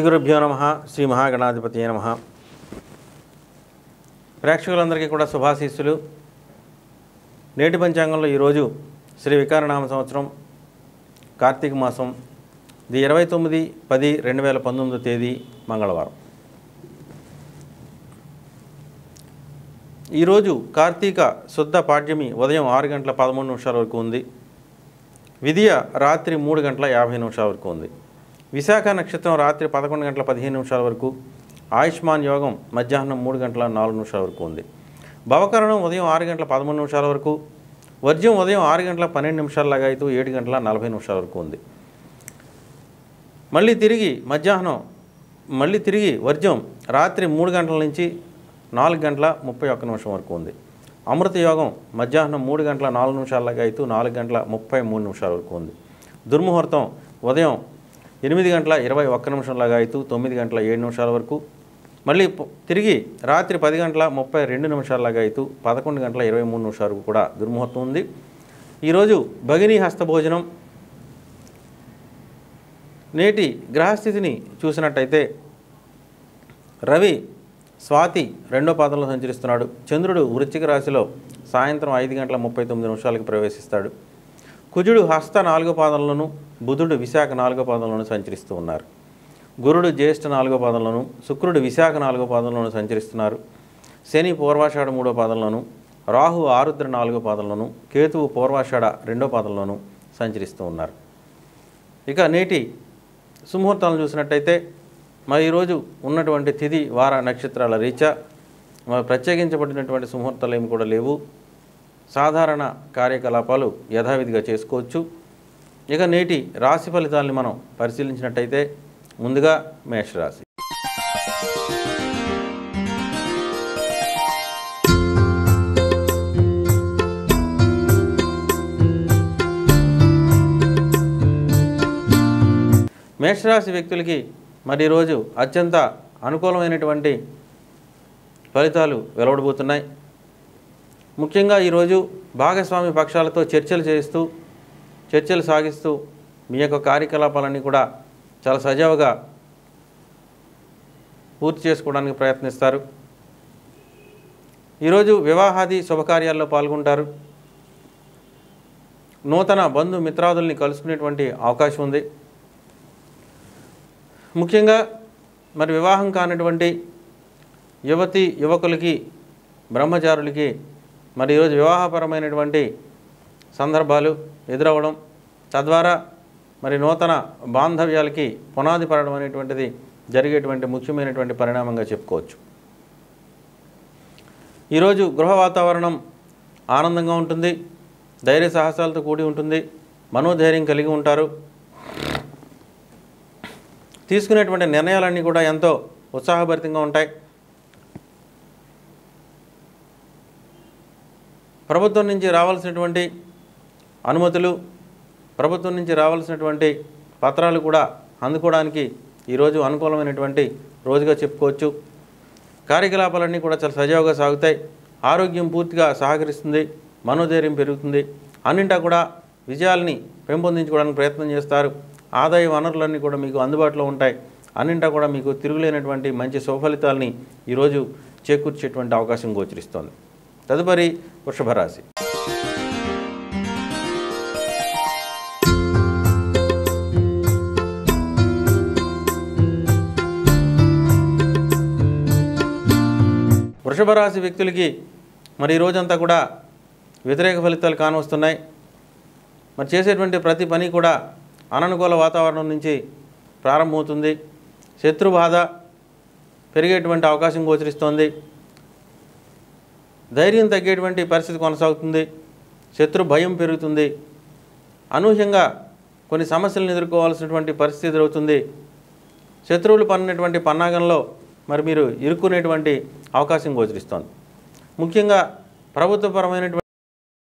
గురుభ్యో నమ శ్రీ మహాగణాధిపతి నమ ప్రేక్షకులందరికీ కూడా శుభాశీస్సులు నేటి పంచాంగంలో ఈరోజు శ్రీ వికారనామ సంవత్సరం కార్తీక మాసం ది ఇరవై తొమ్మిది పది రెండు వేల పంతొమ్మిదో తేదీ మంగళవారం ఈరోజు కార్తీక శుద్ధ పాడ్యమి ఉదయం ఆరు గంటల పదమూడు నిమిషాల వరకు ఉంది విధియ రాత్రి మూడు గంటల యాభై నిమిషాల వరకు ఉంది విశాఖ నక్షత్రం రాత్రి పదకొండు గంటల పదిహేను నిమిషాల వరకు ఆయుష్మాన్ యోగం మధ్యాహ్నం మూడు గంటల నాలుగు నిమిషాల వరకు ఉంది భవకరణం ఉదయం ఆరు గంటల పదమూడు నిమిషాల వరకు వర్జ్యం ఉదయం ఆరు గంటల పన్నెండు నిమిషాల లగాయితూ ఏడు గంటల నలభై నిమిషాల వరకు ఉంది మళ్ళీ తిరిగి మధ్యాహ్నం మళ్ళీ తిరిగి వర్జ్యం రాత్రి మూడు గంటల నుంచి నాలుగు గంటల ముప్పై ఒక్క నిమిషం వరకు ఉంది అమృత యోగం మధ్యాహ్నం మూడు గంటల నాలుగు నిమిషాలగా అయితే నాలుగు గంటల ముప్పై మూడు నిమిషాల వరకు ఉంది దుర్ముహూర్తం ఉదయం ఎనిమిది గంటల ఇరవై ఒక్క నిమిషంలాగా అయితే తొమ్మిది గంటల ఏడు నిమిషాల వరకు మళ్ళీ పొ- తిరిగి రాత్రి పది గంటల ముప్పై రెండు నిమిషాలలాగా అయితే పదకొండు గంటల ఇరవై మూడు నిమిషాల వరకు కూడా దుర్ముహూర్తం ఉంది ఈరోజు భగినీ హస్త భోజనం నేటి గ్రహస్థితిని చూసినట్టయితే రవి స్వాతి రెండో పాదంలో సంచరిస్తున్నాడు చంద్రుడు వృశ్చిక రాశిలో సాయంత్రం ఐదు గంటల ముప్పై తొమ్మిది నిమిషాలకి ప్రవేశిస్తాడు కుజుడు హస్త నాలుగో పాదంలోను బుధుడు విశాఖ నాలుగో పాదంలోను సంచరిస్తూ ఉన్నారు గురుడు జ్యేష్ఠ నాలుగో పాదంలోను శుక్రుడు విశాఖ నాలుగో పాదంలోను సంచరిస్తున్నారు శని పూర్వాషాఢ మూడో పాదంలోను రాహు ఆరుద్ర నాలుగో పాదంలోను కేతువు పూర్వాషాఢ రెండో పాదంలోను సంచరిస్తూ ఉన్నారు ఇక నేటి సుముహూర్తాలను చూసినట్టయితే మరి ఈరోజు ఉన్నటువంటి తిథి వార నక్షత్రాల రీత్యా మరి ప్రత్యేకించబడినటువంటి సుముహూర్తాలు ఏమి కూడా లేవు సాధారణ కార్యకలాపాలు యథావిధిగా చేసుకోవచ్చు ఇక నేటి రాశి ఫలితాలని మనం పరిశీలించినట్టయితే ముందుగా మేషరాశి మేషరాశి వ్యక్తులకి మరి ఈరోజు అత్యంత అనుకూలమైనటువంటి ఫలితాలు వెలువడబోతున్నాయి ముఖ్యంగా ఈరోజు భాగస్వామి పక్షాలతో చర్చలు చేస్తూ చర్చలు సాగిస్తూ మీ యొక్క కార్యకలాపాలన్నీ కూడా చాలా సజావుగా పూర్తి చేసుకోవడానికి ప్రయత్నిస్తారు ఈరోజు వివాహాది శుభకార్యాల్లో పాల్గొంటారు నూతన బంధు మిత్రాదుల్ని కలుసుకునేటువంటి అవకాశం ఉంది ముఖ్యంగా మరి వివాహం కానటువంటి యువతి యువకులకి బ్రహ్మచారులకి మరి ఈరోజు వివాహపరమైనటువంటి సందర్భాలు ఎదురవ్వడం తద్వారా మరి నూతన బాంధవ్యాలకి పునాది పడడం అనేటువంటిది జరిగేటువంటి ముఖ్యమైనటువంటి పరిణామంగా చెప్పుకోవచ్చు ఈరోజు గృహ వాతావరణం ఆనందంగా ఉంటుంది ధైర్య సాహసాలతో కూడి ఉంటుంది మనోధైర్యం కలిగి ఉంటారు తీసుకునేటువంటి నిర్ణయాలన్నీ కూడా ఎంతో ఉత్సాహభరితంగా ఉంటాయి ప్రభుత్వం నుంచి రావాల్సినటువంటి అనుమతులు ప్రభుత్వం నుంచి రావాల్సినటువంటి పత్రాలు కూడా అందుకోవడానికి ఈరోజు అనుకూలమైనటువంటి రోజుగా చెప్పుకోవచ్చు కార్యకలాపాలన్నీ కూడా చాలా సజావుగా సాగుతాయి ఆరోగ్యం పూర్తిగా సహకరిస్తుంది మనోధైర్యం పెరుగుతుంది అన్నింటా కూడా విజయాల్ని పెంపొందించుకోవడానికి ప్రయత్నం చేస్తారు ఆదాయ వనరులన్నీ కూడా మీకు అందుబాటులో ఉంటాయి అన్నింటా కూడా మీకు తిరుగులేనటువంటి మంచి సుఫలితాలని ఈరోజు చేకూర్చేటువంటి అవకాశం గోచరిస్తోంది తదుపరి వృషభ రాశి వృషభ రాశి వ్యక్తులకి మరి ఈ రోజంతా కూడా వ్యతిరేక ఫలితాలు కానవస్తున్నాయి మరి చేసేటువంటి ప్రతి పని కూడా అననుకూల వాతావరణం నుంచి ప్రారంభమవుతుంది శత్రు బాధ పెరిగేటువంటి అవకాశం గోచరిస్తోంది ధైర్యం తగ్గేటువంటి పరిస్థితి కొనసాగుతుంది శత్రు భయం పెరుగుతుంది అనూహ్యంగా కొన్ని సమస్యలను ఎదుర్కోవాల్సినటువంటి పరిస్థితి ఎదురవుతుంది శత్రువులు పన్నినటువంటి పన్నాగంలో మరి మీరు ఇరుక్కునేటువంటి అవకాశం గోచరిస్తోంది ముఖ్యంగా ప్రభుత్వపరమైనటువంటి